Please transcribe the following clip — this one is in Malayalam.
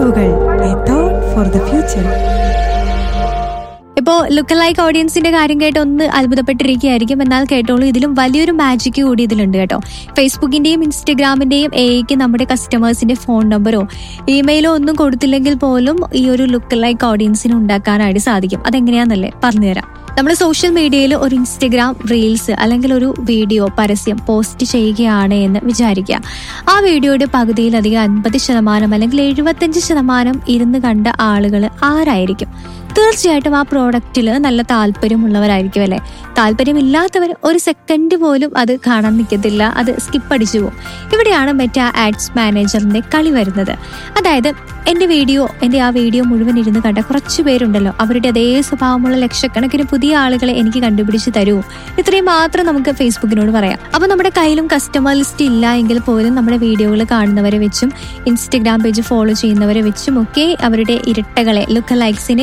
അറിവുകൾ a thought for the future ഇപ്പോൾ ലുക്ക് ലൈക്ക് ഓഡിയൻസിന്റെ കാര്യം കേട്ട് ഒന്ന് അത്ഭുതപ്പെട്ടിരിക്കുകയായിരിക്കും എന്നാൽ കേട്ടോളൂ ഇതിലും വലിയൊരു മാജിക് കൂടി ഇതിലുണ്ട് കേട്ടോ ഫേസ്ബുക്കിന്റെയും ഇൻസ്റ്റഗ്രാമിന്റെയും എക്ക് നമ്മുടെ കസ്റ്റമേഴ്സിന്റെ ഫോൺ നമ്പറോ ഇമെയിലോ ഒന്നും കൊടുത്തില്ലെങ്കിൽ പോലും ഈ ഒരു ലുക്ക് ലൈക്ക് ഓഡിയൻസിന് ഉണ്ടാക്കാനായിട്ട് സാധിക്കും അതെങ്ങനെയാണെന്നല്ലേ പറഞ്ഞുതരാം നമ്മൾ സോഷ്യൽ മീഡിയയിൽ ഒരു ഇൻസ്റ്റഗ്രാം റീൽസ് അല്ലെങ്കിൽ ഒരു വീഡിയോ പരസ്യം പോസ്റ്റ് ചെയ്യുകയാണ് എന്ന് വിചാരിക്കുക ആ വീഡിയോയുടെ പകുതിയിലധികം അൻപത് ശതമാനം അല്ലെങ്കിൽ എഴുപത്തഞ്ച് ശതമാനം ഇരുന്ന് കണ്ട ആളുകൾ ആരായിരിക്കും തീർച്ചയായിട്ടും ആ പ്രോഡക്റ്റിൽ നല്ല താല്പര്യമുള്ളവരായിരിക്കും അല്ലെ താല്പര്യമില്ലാത്തവർ ഒരു സെക്കൻഡ് പോലും അത് കാണാൻ നിൽക്കത്തില്ല അത് സ്കിപ്പ് അടിച്ചു പോകും ഇവിടെയാണ് മെറ്റ ആഡ്സ് മാനേജറിന്റെ കളി വരുന്നത് അതായത് എന്റെ വീഡിയോ എന്റെ ആ വീഡിയോ മുഴുവൻ ഇരുന്ന് കണ്ട കുറച്ച് പേരുണ്ടല്ലോ അവരുടെ അതേ സ്വഭാവമുള്ള ലക്ഷക്കണക്കിന് പുതിയ ആളുകളെ എനിക്ക് കണ്ടുപിടിച്ച് തരൂ ഇത്രയും മാത്രം നമുക്ക് ഫേസ്ബുക്കിനോട് പറയാം അപ്പൊ നമ്മുടെ കയ്യിലും കസ്റ്റമർ ലിസ്റ്റ് ഇല്ല എങ്കിൽ പോലും നമ്മുടെ വീഡിയോകൾ കാണുന്നവരെ വെച്ചും ഇൻസ്റ്റഗ്രാം പേജ് ഫോളോ ചെയ്യുന്നവരെ വെച്ചും ഒക്കെ അവരുടെ ഇരട്ടകളെ ലുക്ക് ലൈക്സിനെ